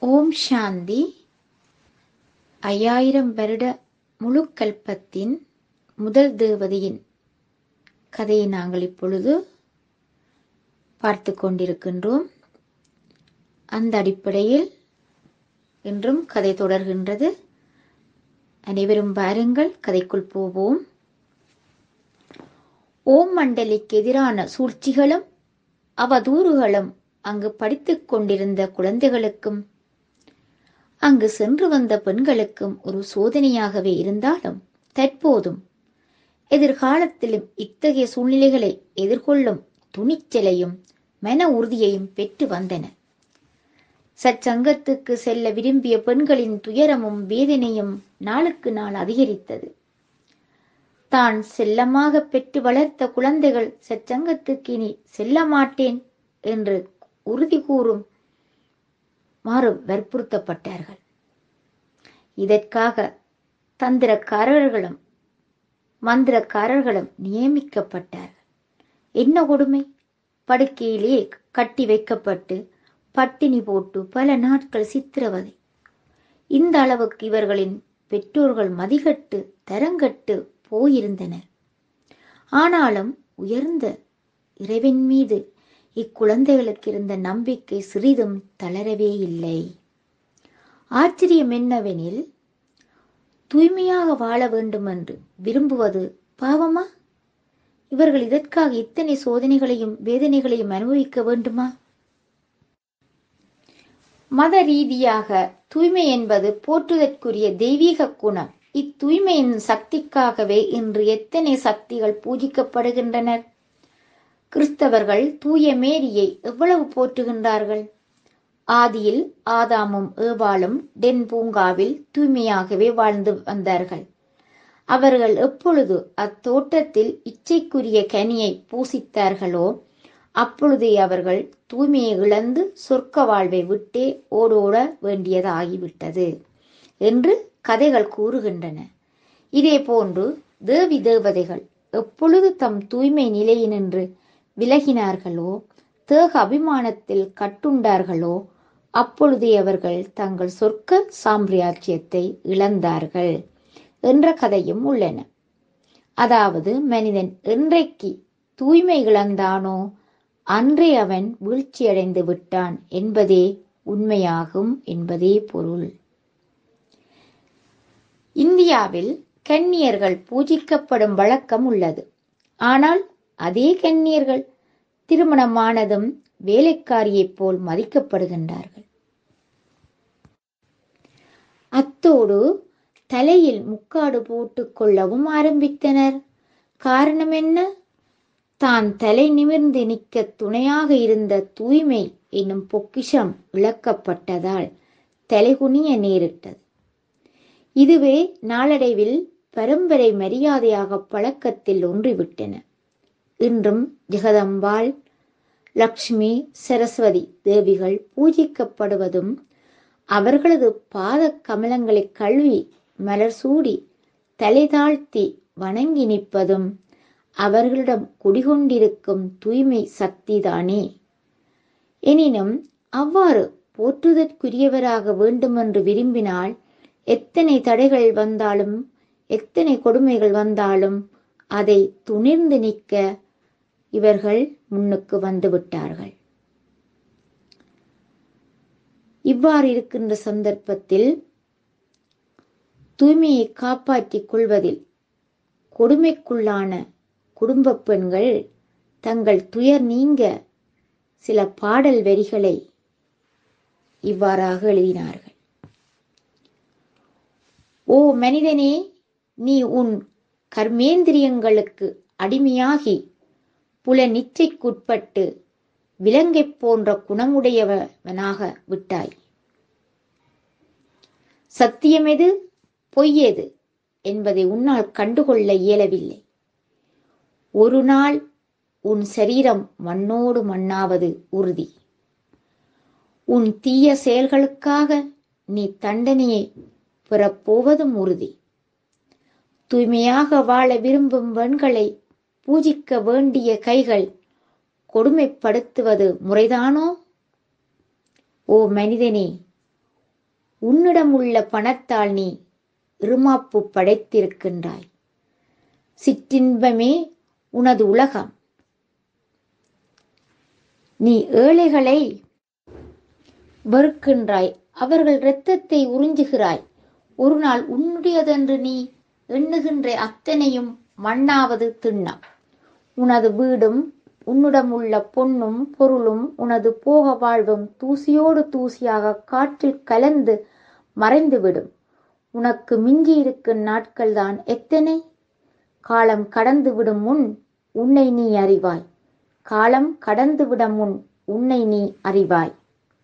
ஓம் சாந்தி ஐயாயிரம் வருட முழு கல்பத்தின் முதல் தேவதையின் கதையை நாங்கள் இப்பொழுது பார்த்து கொண்டிருக்கின்றோம் அந்த அடிப்படையில் இன்றும் கதை தொடர்கின்றது அனைவரும் வாருங்கள் கதைக்குள் போவோம் ஓம் மண்டலிக்கு எதிரான சூழ்ச்சிகளும் அவதூறுகளும் அங்கு படித்துக் கொண்டிருந்த குழந்தைகளுக்கும் அங்கு சென்று வந்த பெண்களுக்கும் ஒரு சோதனையாகவே இருந்தாலும் தற்போதும் எதிர்காலத்திலும் இத்தகைய சூழ்நிலைகளை எதிர்கொள்ளும் துணிச்சலையும் மன உறுதியையும் பெற்று வந்தன சச்சங்கத்துக்கு செல்ல விரும்பிய பெண்களின் துயரமும் வேதனையும் நாளுக்கு நாள் அதிகரித்தது தான் செல்லமாக பெற்று வளர்த்த குழந்தைகள் சச்சங்கத்துக்கு இனி செல்ல மாட்டேன் என்று உறுதி கூறும் மாறு வற்புறுத்தப்பட்டார்கள் இதற்காக தந்திரக்காரர்களும் மந்திரக்காரர்களும் நியமிக்கப்பட்டார்கள் என்ன கொடுமை படுக்கையிலே கட்டி வைக்கப்பட்டு பட்டினி போட்டு பல நாட்கள் சித்திரவதை இந்த அளவுக்கு இவர்களின் பெற்றோர்கள் மதிகட்டு தரங்கட்டு போயிருந்தனர் ஆனாலும் உயர்ந்த இறைவன் மீது இக்குழந்தைகளுக்கு இருந்த நம்பிக்கை சிறிதும் தளரவே இல்லை ஆச்சரியம் என்னவெனில் தூய்மையாக வாழ வேண்டும் என்று விரும்புவது பாவமா இவர்கள் இதற்காக இத்தனை சோதனைகளையும் வேதனைகளையும் அனுபவிக்க வேண்டுமா மத ரீதியாக தூய்மை என்பது போற்றுதற்குரிய தெய்வீக குணம் இத்தூய்மையின் சக்திக்காகவே இன்று எத்தனை சக்திகள் பூஜிக்கப்படுகின்றனர் கிறிஸ்தவர்கள் தூய மேரியை எவ்வளவு போற்றுகின்றார்கள் ஆதியில் ஆதாமும் ஏவாளும் டென் பூங்காவில் தூய்மையாகவே வாழ்ந்து வந்தார்கள் அவர்கள் எப்பொழுது அத்தோட்டத்தில் இச்சைக்குரிய கனியை பூசித்தார்களோ அப்பொழுதே அவர்கள் தூய்மையை இழந்து சொர்க்க வாழ்வை விட்டே ஓடோட வேண்டியதாகிவிட்டது என்று கதைகள் கூறுகின்றன இதே போன்று தேவி தேவதைகள் எப்பொழுது தம் தூய்மை நிலையினின்று விலகினார்களோ தேக அபிமானத்தில் கட்டுண்டார்களோ அப்பொழுதே அவர்கள் தங்கள் சொர்க்க சாம்பிராட்சியத்தை இழந்தார்கள் என்ற கதையும் உள்ளன அதாவது மனிதன் என்றைக்கு தூய்மை இழந்தானோ அன்றே அவன் வீழ்ச்சியடைந்து விட்டான் என்பதே உண்மையாகும் என்பதே பொருள் இந்தியாவில் கன்னியர்கள் பூஜிக்கப்படும் வழக்கம் உள்ளது ஆனால் அதே கன்னியர்கள் திருமணமானதும் வேலைக்காரியைப் போல் மதிக்கப்படுகின்றார்கள் அத்தோடு தலையில் முக்காடு போட்டுக் கொள்ளவும் ஆரம்பித்தனர் காரணம் என்ன தான் தலை நிமிர்ந்து நிற்க துணையாக இருந்த தூய்மை என்னும் பொக்கிஷம் இழக்கப்பட்டதால் தலைகுனிய நேரிட்டது இதுவே நாளடைவில் பரம்பரை மரியாதையாக பழக்கத்தில் ஒன்றிவிட்டன இன்றும் ஜெகதம்பாள் லக்ஷ்மி சரஸ்வதி தேவிகள் பூஜிக்கப்படுவதும் அவர்களது பாத கமலங்களை கழுவி மலர் சூடி தலை தாழ்த்தி வணங்கி நிற்பதும் அவர்களிடம் குடிகொண்டிருக்கும் தூய்மை சக்திதானே எனினும் அவ்வாறு போற்றுதற்குரியவராக வேண்டுமென்று விரும்பினால் எத்தனை தடைகள் வந்தாலும் எத்தனை கொடுமைகள் வந்தாலும் அதை துணிர்ந்து நிற்க இவர்கள் முன்னுக்கு வந்து விட்டார்கள் இவ்வாறு இருக்கின்ற சந்தர்ப்பத்தில் தூய்மையை காப்பாற்றிக் கொள்வதில் கொடுமைக்குள்ளான குடும்ப பெண்கள் தங்கள் துயர் நீங்க சில பாடல் வரிகளை இவ்வாறாக எழுதினார்கள் ஓ மனிதனே நீ உன் கர்மேந்திரியங்களுக்கு அடிமையாகி புல நிச்சைக்குட்பட்டு விலங்கைப் போன்ற குணமுடையவனாக விட்டாய் சத்தியமெது பொய்யெது என்பதை உன்னால் கண்டுகொள்ள இயலவில்லை ஒரு நாள் உன் சரீரம் மண்ணோடு மண்ணாவது உறுதி உன் தீய செயல்களுக்காக நீ தண்டனையை பெறப்போவதும் உறுதி தூய்மையாக வாழ விரும்பும் பெண்களை பூஜிக்க வேண்டிய கைகள் கொடுமைப்படுத்துவது முறைதானோ ஓ மனிதனே உன்னிடமுள்ள பணத்தால் நீ இருமாப்பு படைத்திருக்கின்றாய் சிற்றின்பமே உனது உலகம் நீ ஏழைகளை வெறுக்கின்றாய் அவர்கள் இரத்தத்தை உறிஞ்சுகிறாய் ஒரு நாள் உன்னுடையதென்று நீ எண்ணுகின்ற அத்தனையும் மண்ணாவது திண்ணம் உனது வீடும் உன்னிடமுள்ள பொன்னும் பொருளும் உனது போக வாழ்வும் தூசியோடு தூசியாக காற்றில் கலந்து மறைந்துவிடும் உனக்கு மிஞ்சியிருக்கும் நாட்கள்தான் எத்தனை காலம் கடந்து விடும் முன் உன்னை நீ அறிவாய் காலம் கடந்து விடும் முன் உன்னை நீ அறிவாய்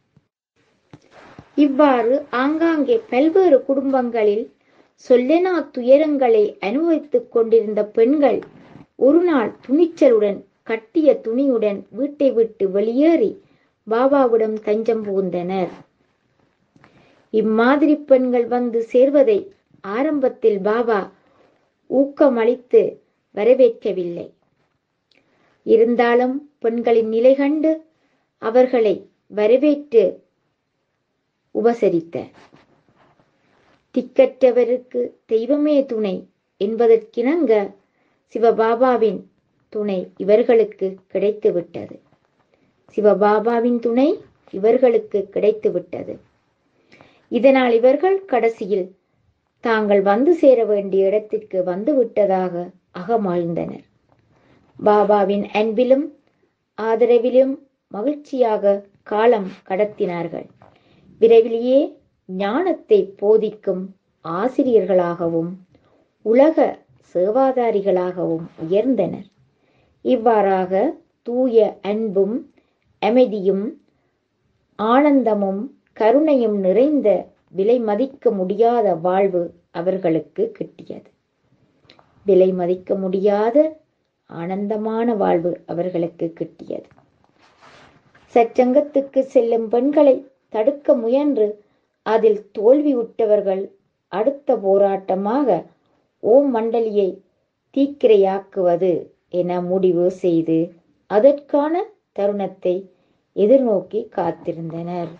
இவ்வாறு ஆங்காங்கே பல்வேறு குடும்பங்களில் சொல்லெனா துயரங்களை அனுபவித்துக் கொண்டிருந்த பெண்கள் ஒரு நாள் துணிச்சலுடன் கட்டிய துணியுடன் வீட்டை விட்டு வெளியேறி பாபாவிடம் தஞ்சம் புகுந்தனர் இம்மாதிரி பெண்கள் வந்து சேர்வதை ஆரம்பத்தில் பாபா ஊக்கமளித்து வரவேற்கவில்லை இருந்தாலும் பெண்களின் நிலை கண்டு அவர்களை வரவேற்று உபசரித்தார் திக்கற்றவருக்கு தெய்வமே துணை என்பதற்கிணங்க சிவபாபாவின் துணை இவர்களுக்கு கிடைத்துவிட்டது சிவபாபாவின் துணை இவர்களுக்கு கிடைத்துவிட்டது இதனால் இவர்கள் கடைசியில் தாங்கள் வந்து சேர வேண்டிய இடத்திற்கு வந்து விட்டதாக அகமாழ்ந்தனர் பாபாவின் அன்பிலும் ஆதரவிலும் மகிழ்ச்சியாக காலம் கடத்தினார்கள் விரைவிலேயே ஞானத்தை போதிக்கும் ஆசிரியர்களாகவும் உலக சேவாதாரிகளாகவும் உயர்ந்தனர் இவ்வாறாக தூய அன்பும் அமைதியும் ஆனந்தமும் கருணையும் நிறைந்த விலை மதிக்க முடியாத வாழ்வு அவர்களுக்கு கிட்டியது விலை மதிக்க முடியாத ஆனந்தமான வாழ்வு அவர்களுக்கு கிட்டியது சச்சங்கத்துக்கு செல்லும் பெண்களை தடுக்க முயன்று அதில் தோல்வியுற்றவர்கள் அடுத்த போராட்டமாக ஓம் மண்டலியை தீக்கிரையாக்குவது என முடிவு செய்து அதற்கான தருணத்தை எதிர்நோக்கி காத்திருந்தனர்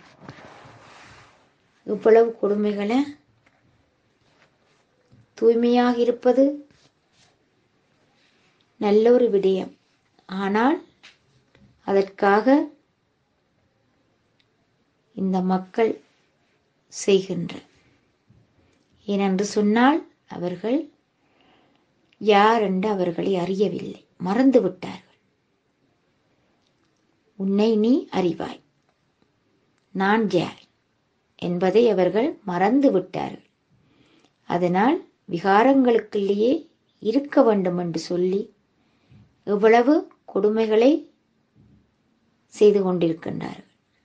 இவ்வளவு கொடுமைகளை தூய்மையாக இருப்பது நல்ல ஒரு விடயம் ஆனால் அதற்காக இந்த மக்கள் செய்கின்ற ஏனென்று சொன்னால் அவர்கள் யார் என்று அவர்களை அறியவில்லை மறந்து விட்டார்கள் உன்னை நீ அறிவாய் நான் யார் என்பதை அவர்கள் மறந்து விட்டார்கள் அதனால் விகாரங்களுக்குள்ளேயே இருக்க வேண்டும் என்று சொல்லி எவ்வளவு கொடுமைகளை செய்து கொண்டிருக்கின்றார்கள்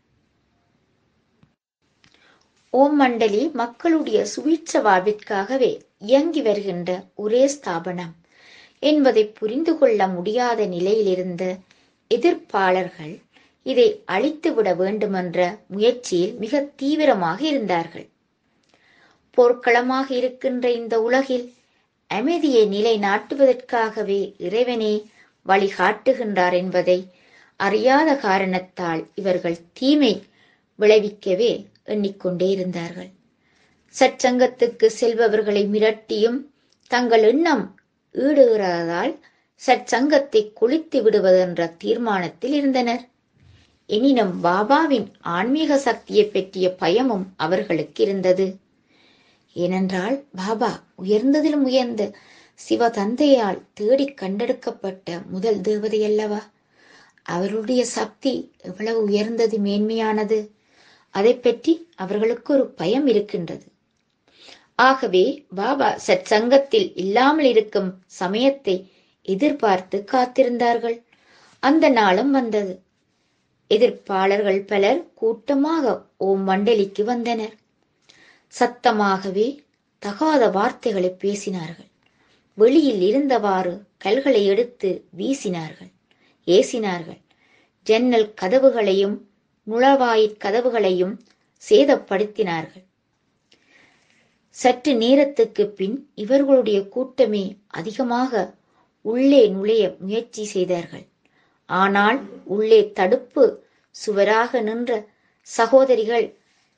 ஓம் மண்டலி மக்களுடைய சுவீட்ச வாழ்விற்காகவே இயங்கி வருகின்ற ஒரே ஸ்தாபனம் என்பதை புரிந்து கொள்ள முடியாத நிலையிலிருந்த எதிர்ப்பாளர்கள் இதை அழித்துவிட வேண்டுமென்ற முயற்சியில் மிக தீவிரமாக இருந்தார்கள் போர்க்களமாக இருக்கின்ற இந்த உலகில் அமைதியை நிலைநாட்டுவதற்காகவே இறைவனே வழிகாட்டுகின்றார் என்பதை அறியாத காரணத்தால் இவர்கள் தீமை விளைவிக்கவே எண்ணிக்கொண்டே இருந்தார்கள் சற்சங்கத்துக்கு செல்பவர்களை மிரட்டியும் தங்கள் எண்ணம் ஈடுகிறதால் சற்சங்கத்தை குளித்து விடுவதென்ற தீர்மானத்தில் இருந்தனர் எனினும் பாபாவின் ஆன்மீக சக்தியை பற்றிய பயமும் அவர்களுக்கு இருந்தது ஏனென்றால் பாபா உயர்ந்ததிலும் உயர்ந்த சிவ தந்தையால் தேடி கண்டெடுக்கப்பட்ட முதல் தேவதை அல்லவா அவருடைய சக்தி எவ்வளவு உயர்ந்தது மேன்மையானது அதை பற்றி அவர்களுக்கு ஒரு பயம் இருக்கின்றது ஆகவே பாபா சற்சங்கத்தில் இல்லாமல் இருக்கும் சமயத்தை எதிர்பார்த்து காத்திருந்தார்கள் அந்த நாளும் வந்தது எதிர்ப்பாளர்கள் பலர் கூட்டமாக ஓம் மண்டலிக்கு வந்தனர் சத்தமாகவே தகாத வார்த்தைகளை பேசினார்கள் வெளியில் இருந்தவாறு கல்களை எடுத்து வீசினார்கள் ஏசினார்கள் ஜன்னல் கதவுகளையும் நுழவாயிற் கதவுகளையும் சேதப்படுத்தினார்கள் சற்று நேரத்துக்கு பின் இவர்களுடைய கூட்டமே அதிகமாக உள்ளே நுழைய முயற்சி செய்தார்கள் ஆனால் உள்ளே தடுப்பு சுவராக நின்ற சகோதரிகள்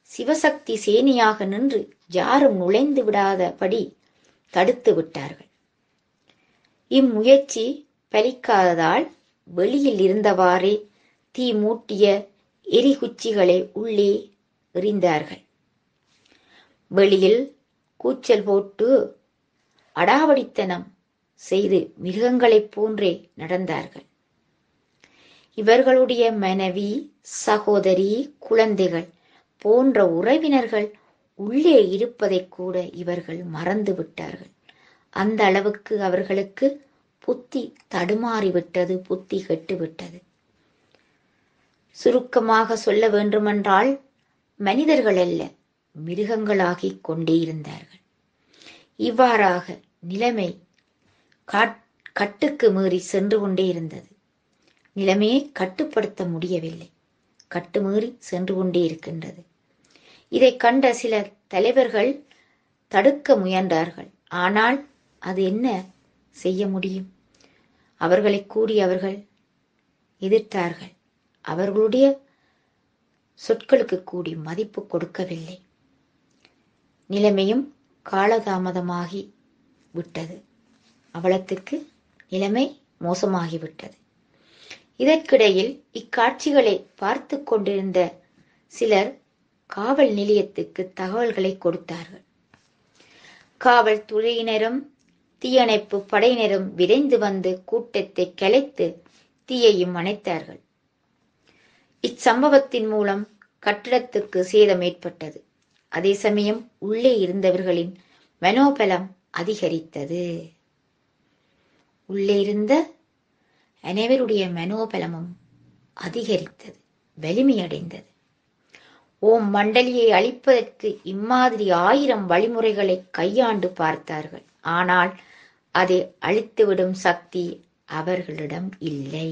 சிவசக்தி சேனையாக நின்று யாரும் நுழைந்து விடாதபடி தடுத்து விட்டார்கள் இம்முயற்சி பலிக்காததால் வெளியில் இருந்தவாறே தீ மூட்டிய எரிகுச்சிகளை உள்ளே எறிந்தார்கள் வெளியில் கூச்சல் போட்டு அடாவடித்தனம் செய்து மிருகங்களைப் போன்றே நடந்தார்கள் இவர்களுடைய மனைவி சகோதரி குழந்தைகள் போன்ற உறவினர்கள் உள்ளே இருப்பதைக் கூட இவர்கள் மறந்து விட்டார்கள் அந்த அளவுக்கு அவர்களுக்கு புத்தி தடுமாறிவிட்டது புத்தி கெட்டுவிட்டது சுருக்கமாக சொல்ல வேண்டுமென்றால் மனிதர்கள் அல்ல மிருகங்களாகிக் கொண்டே இருந்தார்கள் இவ்வாறாக நிலைமை காட்- கட்டுக்கு மீறி சென்று கொண்டே இருந்தது நிலைமையை கட்டுப்படுத்த முடியவில்லை கட்டுமீறி சென்று கொண்டே இருக்கின்றது இதை கண்ட சில தலைவர்கள் தடுக்க முயன்றார்கள் ஆனால் அது என்ன செய்ய முடியும் அவர்களை கூடி அவர்கள் எதிர்த்தார்கள் அவர்களுடைய சொற்களுக்கு கூடி மதிப்பு கொடுக்கவில்லை நிலைமையும் காலதாமதமாகி விட்டது அவலத்திற்கு நிலைமை மோசமாகிவிட்டது இதற்கிடையில் இக்காட்சிகளை பார்த்து கொண்டிருந்த சிலர் காவல் நிலையத்துக்கு தகவல்களை கொடுத்தார்கள் காவல்துறையினரும் தீயணைப்பு படையினரும் விரைந்து வந்து கூட்டத்தை கலைத்து தீயையும் அணைத்தார்கள் இச்சம்பவத்தின் மூலம் கட்டிடத்துக்கு சேதம் ஏற்பட்டது அதே சமயம் உள்ளே இருந்தவர்களின் மனோபலம் அதிகரித்தது உள்ளே இருந்த அனைவருடைய மனோபலமும் அதிகரித்தது வலிமையடைந்தது ஓம் மண்டலியை அழிப்பதற்கு இம்மாதிரி ஆயிரம் வழிமுறைகளை கையாண்டு பார்த்தார்கள் ஆனால் அதை அழித்துவிடும் சக்தி அவர்களிடம் இல்லை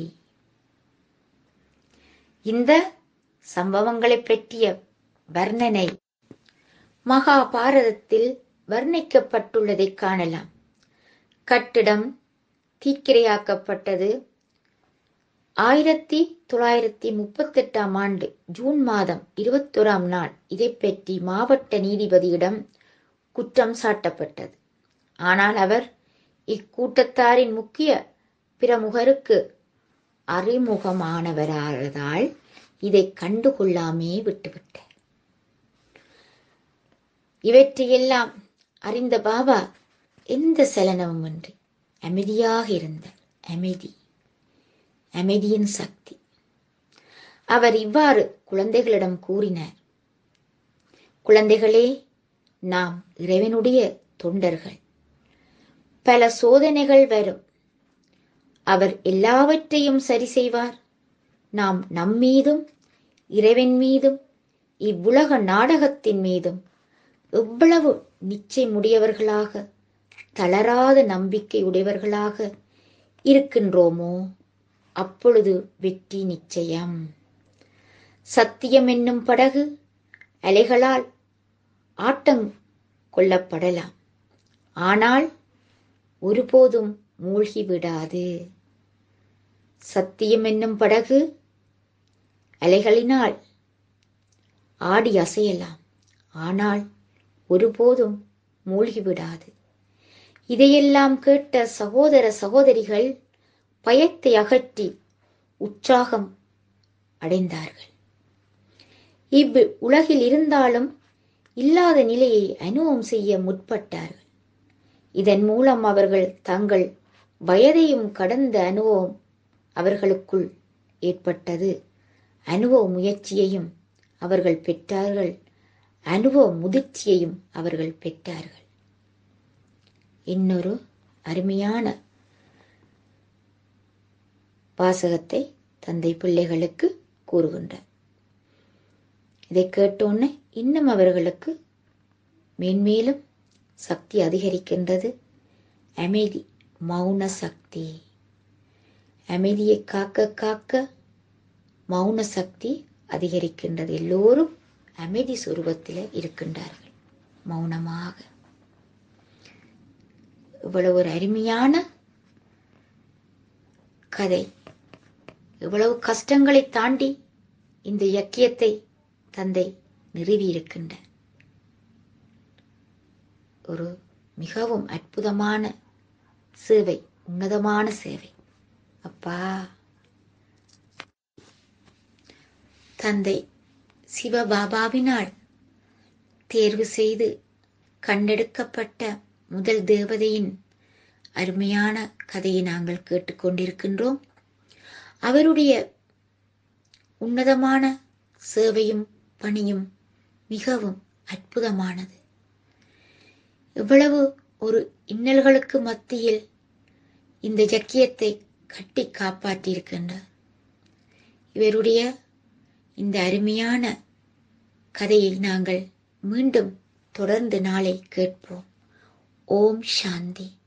இந்த சம்பவங்களைப் பற்றிய வர்ணனை மகாபாரதத்தில் வர்ணிக்கப்பட்டுள்ளதை காணலாம் கட்டிடம் தீக்கிரையாக்கப்பட்டது ஆயிரத்தி தொள்ளாயிரத்தி முப்பத்தெட்டாம் ஆண்டு ஜூன் மாதம் இருபத்தோராம் நாள் இதை பற்றி மாவட்ட நீதிபதியிடம் குற்றம் சாட்டப்பட்டது ஆனால் அவர் இக்கூட்டத்தாரின் முக்கிய பிரமுகருக்கு அறிமுகமானவரானதால் இதை கண்டுகொள்ளாமே விட்டுவிட்டார் இவற்றையெல்லாம் அறிந்த பாபா எந்த சலனமுமின்றி அமைதியாக இருந்தார் அமைதி அமைதியின் சக்தி அவர் இவ்வாறு குழந்தைகளிடம் கூறினார் குழந்தைகளே நாம் இறைவனுடைய தொண்டர்கள் பல சோதனைகள் வரும் அவர் எல்லாவற்றையும் சரி செய்வார் நாம் நம்மீதும் இறைவன் மீதும் இவ்வுலக நாடகத்தின் மீதும் எவ்வளவு நிச்சயமுடையவர்களாக தளராத நம்பிக்கை உடையவர்களாக இருக்கின்றோமோ அப்பொழுது வெற்றி நிச்சயம் சத்தியம் என்னும் படகு அலைகளால் ஆட்டம் கொள்ளப்படலாம் ஆனால் ஒருபோதும் மூழ்கி விடாது சத்தியம் என்னும் படகு அலைகளினால் ஆடி அசையலாம் ஆனால் ஒருபோதும் மூழ்கிவிடாது இதையெல்லாம் கேட்ட சகோதர சகோதரிகள் பயத்தை அகற்றி உற்சாகம் அடைந்தார்கள் இவ் உலகில் இருந்தாலும் இல்லாத நிலையை அனுபவம் செய்ய முற்பட்டார்கள் இதன் மூலம் அவர்கள் தங்கள் வயதையும் கடந்த அனுபவம் அவர்களுக்குள் ஏற்பட்டது அனுபவ முயற்சியையும் அவர்கள் பெற்றார்கள் அனுபவ முதிர்ச்சியையும் அவர்கள் பெற்றார்கள் இன்னொரு அருமையான வாசகத்தை தந்தை பிள்ளைகளுக்கு கூறுகின்றார் இதை கேட்டோன்னே இன்னும் அவர்களுக்கு மேன்மேலும் சக்தி அதிகரிக்கின்றது அமைதி மௌன சக்தி அமைதியை காக்க காக்க மௌன சக்தி அதிகரிக்கின்றது எல்லோரும் அமைதி சுரூபத்தில் இருக்கின்றார்கள் மௌனமாக இவ்வளவு ஒரு அருமையான கதை இவ்வளவு கஷ்டங்களை தாண்டி இந்த இயக்கியத்தை தந்தை நிறுவியிருக்கின்ற ஒரு மிகவும் அற்புதமான சேவை உன்னதமான சேவை அப்பா தந்தை சிவபாபாவினால் தேர்வு செய்து கண்டெடுக்கப்பட்ட முதல் தேவதையின் அருமையான கதையை நாங்கள் கேட்டுக்கொண்டிருக்கின்றோம் அவருடைய உன்னதமான சேவையும் பணியும் மிகவும் அற்புதமானது எவ்வளவு ஒரு இன்னல்களுக்கு மத்தியில் இந்த ஜக்கியத்தை கட்டி காப்பாற்றியிருக்கின்றார் இவருடைய இந்த அருமையான கதையை நாங்கள் மீண்டும் தொடர்ந்து நாளை கேட்போம் ஓம் சாந்தி